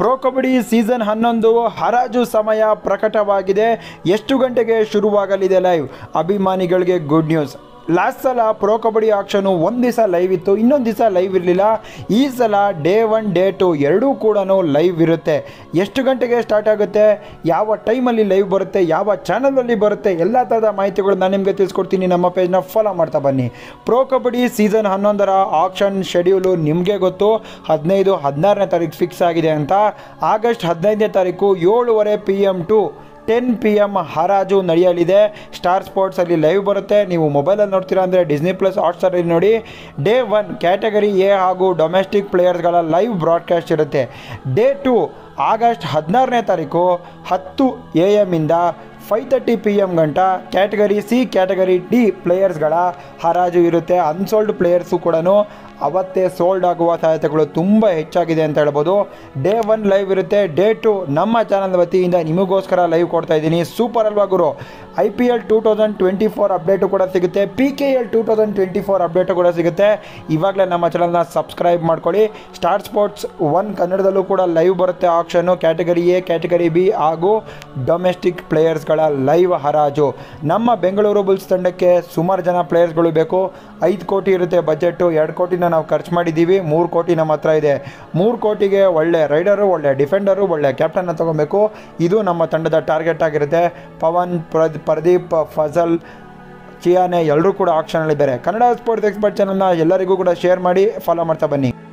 pro kabaddi season ಹನ್ನೊಂದು ಹರಾಜು ಸಮಯ ಪ್ರಕಟವಾಗಿದೆ ಎಷ್ಟು ಗಂಟೆಗೆ ಶುರುವಾಗಲಿದೆ ಲೈವ್ ಅಭಿಮಾನಿಗಳಿಗೆ ಗುಡ್ ನ್ಯೂಸ್ ಲಾಸ್ಟ್ ಸಲ ಪ್ರೋ ಕಬಡ್ಡಿ ಆಕ್ಷನು ಒಂದು ದಿವಸ ಲೈವ್ ಇತ್ತು ಇನ್ನೊಂದು ದಿವಸ ಲೈವ್ ಇರಲಿಲ್ಲ ಈ ಸಲ ಡೇ ಒನ್ ಡೇ ಟು ಎರಡೂ ಕೂಡ ಲೈವ್ ಇರುತ್ತೆ ಎಷ್ಟು ಗಂಟೆಗೆ ಸ್ಟಾರ್ಟ್ ಆಗುತ್ತೆ ಯಾವ ಟೈಮಲ್ಲಿ ಲೈವ್ ಬರುತ್ತೆ ಯಾವ ಚಾನಲಲ್ಲಿ ಬರುತ್ತೆ ಎಲ್ಲ ಥರದ ಮಾಹಿತಿಗಳು ನಾನು ನಿಮಗೆ ತಿಳಿಸ್ಕೊಡ್ತೀನಿ ನಮ್ಮ ಪೇಜ್ನ ಫಾಲೋ ಮಾಡ್ತಾ ಬನ್ನಿ ಪ್ರೋ ಕಬಡ್ಡಿ ಸೀಸನ್ ಹನ್ನೊಂದರ ಆಕ್ಷನ್ ಶೆಡ್ಯೂಲು ನಿಮಗೆ ಗೊತ್ತು ಹದಿನೈದು ಹದಿನಾರನೇ ತಾರೀಕು ಫಿಕ್ಸ್ ಆಗಿದೆ ಅಂತ ಆಗಸ್ಟ್ ಹದಿನೈದನೇ ತಾರೀಕು ಏಳುವರೆ P M to ten P M ಹರಾಜು ನಡೆಯಲಿದೆ ಸ್ಟಾರ್ ಸ್ಪೋರ್ಟ್ಸಲ್ಲಿ ಲೈವ್ ಬರುತ್ತೆ ನೀವು ಮೊಬೈಲಲ್ಲಿ ನೋಡ್ತೀರಾ ಅಂದರೆ ಡಿಸ್ನಿ ಪ್ಲಸ್ ಹಾಟ್ಸ್ಟಾರಲ್ಲಿ ನೋಡಿ ಡೇ ಒನ್ ಕ್ಯಾಟಗರಿ ಎ ಹಾಗೂ ಡೊಮೆಸ್ಟಿಕ್ ಪ್ಲೇಯರ್ಸ್ಗಳ ಲೈವ್ ಬ್ರಾಡ್ಕಾಸ್ಟ್ ಇರುತ್ತೆ ಡೇ ಟು ಆಗಸ್ಟ್ ಹದಿನಾರನೇ ತಾರೀಕು ಹತ್ತು ಎ ಎಮ್ಮಿಂದ ಫೈವ್ ತರ್ಟಿ ಪಿ ಎಮ್ ಗಂಟ ಕ್ಯಾಟಗರಿ ಸಿ ಕ್ಯಾಟಗರಿ ಡಿ ಪ್ಲೇಯರ್ಸ್ಗಳ ಹರಾಜು ಇರುತ್ತೆ ಅನ್ಸೋಲ್ಡ್ ಪ್ಲೇಯರ್ಸು ಕೂಡ ಅವತ್ತೇ ಸೋಲ್ಡ್ ಆಗುವ ಸಾಧ್ಯತೆಗಳು ತುಂಬ ಹೆಚ್ಚಾಗಿದೆ ಅಂತ ಹೇಳ್ಬೋದು ಡೇ ಒನ್ ಲೈವ್ ಇರುತ್ತೆ ಡೇ ಟು ನಮ್ಮ ಚಾನಲ್ ವತಿಯಿಂದ ನಿಮಗೋಸ್ಕರ ಲೈವ್ ಕೊಡ್ತಾ ಇದ್ದೀನಿ ಸೂಪರ್ ಅಲ್ವಾ ಗುರು I P L two thousand twenty four update ಕೂಡ ಸಿಗುತ್ತೆ P K L two thousand twenty four update ಕೂಡ ಸಿಗುತ್ತೆ ಇವಾಗಲೇ ನಮ್ಮ ಚಾನಲ್ನ ಸಬ್ಸ್ಕ್ರೈಬ್ ಮಾಡ್ಕೊಳ್ಳಿ ಸ್ಟಾರ್ ಸ್ಪೋರ್ಟ್ಸ್ ಒನ್ ಕನ್ನಡದಲ್ಲೂ ಕೂಡ ಲೈವ್ ಬರುತ್ತೆ ಆಕ್ಷನ್ನು ಕ್ಯಾಟಗರಿ ಎ ಕ್ಯಾಟಗರಿ ಬಿ ಹಾಗೂ ಡೊಮೆಸ್ಟಿಕ್ ಪ್ಲೇಯರ್ಸ್ಗಳ ಲೈವ್ ಹರಾಜು ನಮ್ಮ ಬೆಂಗಳೂರು ಬುಲ್ಸ್ ತಂಡಕ್ಕೆ ಸುಮಾರು ಜನ ಪ್ಲೇಯರ್ಸ್ಗಳು ಬೇಕು ಐದು ಕೋಟಿ ಇರುತ್ತೆ ಬಜೆಟು ಎರಡು ಕೋಟಿನ ನಾವು ಖರ್ಚು ಮಾಡಿದ್ದೀವಿ ಮೂರು ಕೋಟಿ ನಮ್ಮ ಹತ್ರ ಇದೆ ಮೂರು ಕೋಟಿಗೆ ಒಳ್ಳೆ ರೈಡರು ಒಳ್ಳೆ ಡಿಫೆಂಡರು ಒಳ್ಳೆ ಕ್ಯಾಪ್ಟನ್ನ ತೊಗೊಬೇಕು ಇದು ನಮ್ಮ ತಂಡದ ಟಾರ್ಗೆಟ್ ಆಗಿರುತ್ತೆ ಪವನ್ ಪ್ರದ್ ಪ್ರದೀಪ್ ಫಜಲ್ ಚಿಯಾನೆ ಎಲ್ಲರೂ ಕೂಡ ಆಕ್ಷನಲ್ಲಿದ್ದಾರೆ ಕನ್ನಡ ಸ್ಪೋರ್ಟ್ಸ್ ಎಕ್ಸ್ಪರ್ಟ್ ಚಾನಲ್ನ ಎಲ್ಲರಿಗೂ ಕೂಡ ಶೇರ್ ಮಾಡಿ ಫಾಲೋ ಮಾಡ್ತಾ ಬನ್ನಿ